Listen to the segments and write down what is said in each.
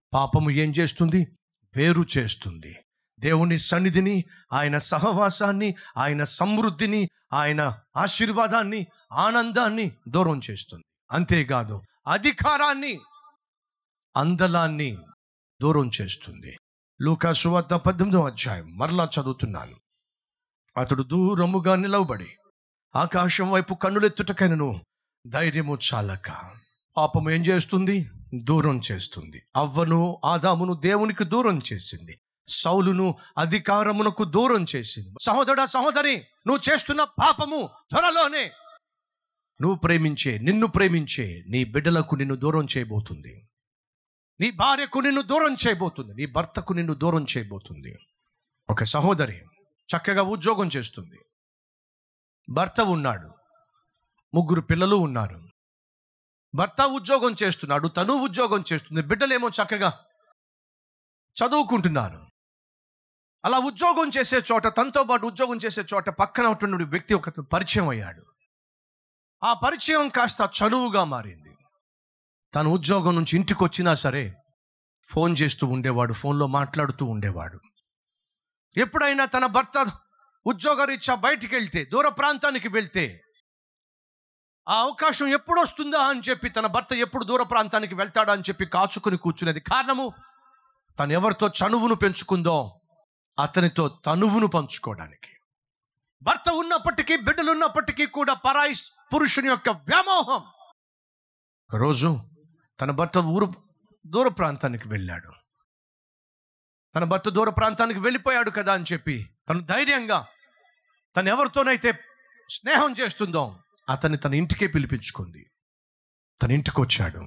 పాపము ఏం చేస్తుంది వేరు చేస్తుంది దేవుని సన్నిధిని ఆయన సహవాసాన్ని ఆయన సమృద్ధిని ఆయన ఆశీర్వాదాన్ని ఆనందాన్ని దూరం చేస్తుంది అంతేకాదు అధికారాన్ని అందలాన్ని దూరం చేస్తుంది లూకా సువార్త పద్దెనిమిదో అధ్యాయం మరలా చదువుతున్నాను అతడు దూరముగా నిలవబడి ఆకాశం వైపు కన్నులెత్తుటకైనను ధైర్యము చాలక పాపం ఏం చేస్తుంది దూరం చేస్తుంది అవ్వను ఆదామును దేవునికి దూరం చేసింది సౌలును అధికారమునకు దూరం చేసింది సహోదరా సహోదరి నువ్వు చేస్తున్న పాపము త్వరలోనే నువ్వు ప్రేమించే నిన్ను ప్రేమించే నీ బిడ్డలకు నిన్ను దూరం చేయబోతుంది నీ భార్యకు నిన్ను దూరం చేయబోతుంది నీ భర్తకు నిన్ను దూరం చేయబోతుంది ఒక సహోదరి చక్కగా ఉద్యోగం చేస్తుంది భర్త ఉన్నాడు ముగ్గురు పిల్లలు ఉన్నారు భర్త ఉద్యోగం చేస్తున్నాడు తను ఉద్యోగం చేస్తుంది బిడ్డలేమో చక్కగా చదువుకుంటున్నారు అలా ఉద్యోగం చేసే చోట తనతో పాటు ఉద్యోగం చేసే చోట పక్కన ఉంటున్న వ్యక్తి ఒక పరిచయం అయ్యాడు ఆ పరిచయం కాస్త చనువుగా మారింది తను ఉద్యోగం నుంచి ఇంటికి వచ్చినా సరే ఫోన్ చేస్తూ ఉండేవాడు ఫోన్లో మాట్లాడుతూ ఉండేవాడు ఎప్పుడైనా తన భర్త ఉద్యోగరీత్యా బయటికి వెళ్తే దూర ప్రాంతానికి వెళ్తే ఆ అవకాశం ఎప్పుడు వస్తుందా అని చెప్పి తన భర్త ఎప్పుడు దూర ప్రాంతానికి వెళ్తాడా అని చెప్పి కాచుకుని కూర్చునేది కారణము తను ఎవరితో చనువును పెంచుకుందో అతనితో తనువును పంచుకోవడానికి భర్త ఉన్నప్పటికీ బిడ్డలు ఉన్నప్పటికీ కూడా పరాయి పురుషుని యొక్క వ్యామోహం ఒకరోజు తన భర్త ఊరు దూర ప్రాంతానికి వెళ్ళాడు తన భర్త దూర ప్రాంతానికి వెళ్ళిపోయాడు కదా అని చెప్పి తను ధైర్యంగా తను ఎవరితోనైతే స్నేహం చేస్తుందో అతన్ని తన ఇంటికే పిలిపించుకుంది తన ఇంటికి వచ్చాడు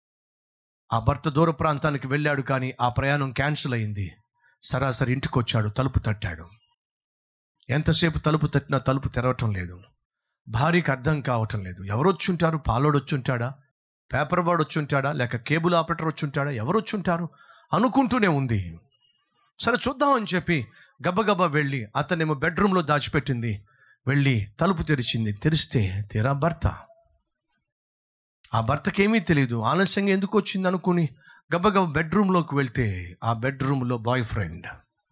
ఆ భర్త దూర ప్రాంతానికి వెళ్ళాడు కానీ ఆ ప్రయాణం క్యాన్సిల్ అయింది సరాసరి ఇంటికి వచ్చాడు తలుపు తట్టాడు ఎంతసేపు తలుపు తట్టినా తలుపు తెరవటం లేదు భార్యకి అర్థం కావటం లేదు ఎవరు వచ్చుంటారు పాలోడు వచ్చుంటాడా పేపర్ వాడు వచ్చుంటాడా లేక కేబుల్ ఆపరేటర్ వచ్చుంటాడా ఎవరు వచ్చుంటారు అనుకుంటూనే ఉంది సరే చూద్దామని చెప్పి గబగబా వెళ్ళి అతనేమో బెడ్రూమ్లో దాచిపెట్టింది వెళ్ళి తలుపు తెరిచింది తెరిస్తే తీరా భర్త ఆ భర్తకేమీ తెలియదు ఆలస్యంగా ఎందుకు వచ్చింది అనుకుని గబగబ బెడ్రూమ్లోకి వెళ్తే ఆ బెడ్రూమ్లో బాయ్ ఫ్రెండ్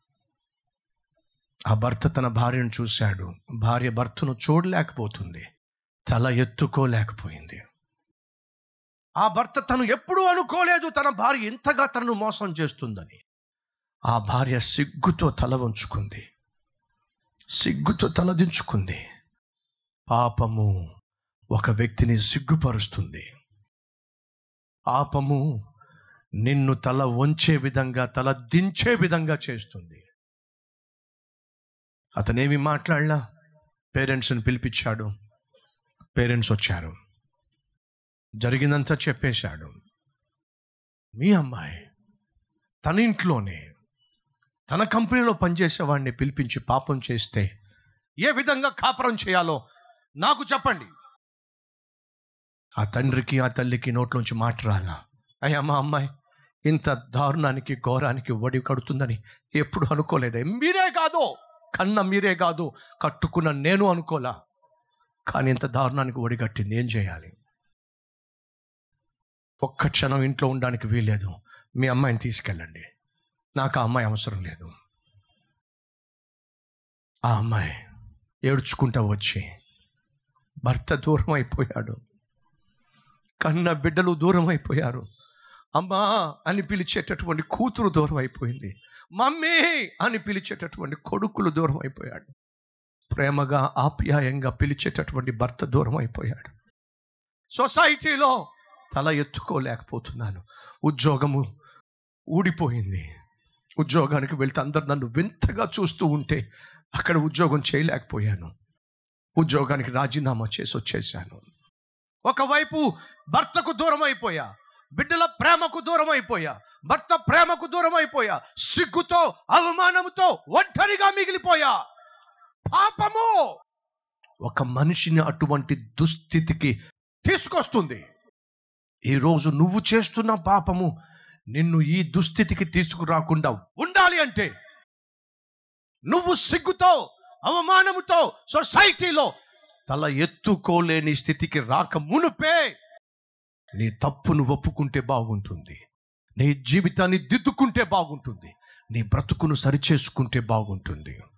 ఆ భర్త తన భార్యను చూశాడు భార్య భర్తను చూడలేకపోతుంది తల ఎత్తుకోలేకపోయింది ఆ భర్త తను ఎప్పుడూ అనుకోలేదు తన భార్య ఇంతగా తనను మోసం చేస్తుందని ఆ భార్య సిగ్గుతో తల వంచుకుంది సిగ్గుతో తలదించుకుంది పాపము ఒక వ్యక్తిని సిగ్గుపరుస్తుంది పాపము నిన్ను తల వంచే విధంగా తల దించే విధంగా చేస్తుంది అతనేమి మాట్లాడలా పేరెంట్స్ని పిలిపించాడు పేరెంట్స్ వచ్చారు జరిగిందంతా చెప్పేశాడు మీ అమ్మాయి తన ఇంట్లోనే తన కంపెనీలో పనిచేసేవాడిని పిలిపించి పాపం చేస్తే ఏ విధంగా కాపురం చేయాలో నాకు చెప్పండి ఆ తండ్రికి ఆ తల్లికి నోట్లోంచి మాట రాలా అయ్యా మా అమ్మాయి ఇంత దారుణానికి ఘోరానికి ఒడి కడుతుందని ఎప్పుడు అనుకోలేదే మీరే కాదు కన్న మీరే కాదు కట్టుకున్న నేను అనుకోలా కానీ ఇంత దారుణానికి ఒడి కట్టింది ఏం చేయాలి ఒక్క క్షణం ఇంట్లో ఉండడానికి వీల్లేదు మీ అమ్మాయిని తీసుకెళ్ళండి నాకు ఆ అమ్మాయి అవసరం లేదు ఆ అమ్మాయి ఏడ్చుకుంటా వచ్చి భర్త దూరం అయిపోయాడు కన్న బిడ్డలు దూరం అయిపోయారు అమ్మా అని పిలిచేటటువంటి కూతురు దూరం అయిపోయింది మమ్మీ అని పిలిచేటటువంటి కొడుకులు దూరం అయిపోయాడు ప్రేమగా ఆప్యాయంగా పిలిచేటటువంటి భర్త దూరం అయిపోయాడు సొసైటీలో తల ఎత్తుకోలేకపోతున్నాను ఉద్యోగము ఊడిపోయింది ఉద్యోగానికి వెళ్తే అందరు నన్ను వింతగా చూస్తూ ఉంటే అక్కడ ఉద్యోగం చేయలేకపోయాను ఉద్యోగానికి రాజీనామా చేసి వచ్చేసాను ఒకవైపు భర్తకు దూరం అయిపోయా బిడ్డల ప్రేమకు దూరం అయిపోయా భర్త ప్రేమకు దూరం అయిపోయా సిగ్గుతో అవమానంతో ఒంటరిగా మిగిలిపోయా పాపము ఒక మనిషిని అటువంటి దుస్థితికి తీసుకొస్తుంది ఈరోజు నువ్వు చేస్తున్న పాపము నిన్ను ఈ దుస్థితికి తీసుకురాకుండా ఉండాలి అంటే నువ్వు సిగ్గుతో అవమానముతో సొసైటీలో తల ఎత్తుకోలేని స్థితికి రాక మునుపే నీ తప్పును ఒప్పుకుంటే బాగుంటుంది నీ జీవితాన్ని దిద్దుకుంటే బాగుంటుంది నీ బ్రతుకును సరిచేసుకుంటే బాగుంటుంది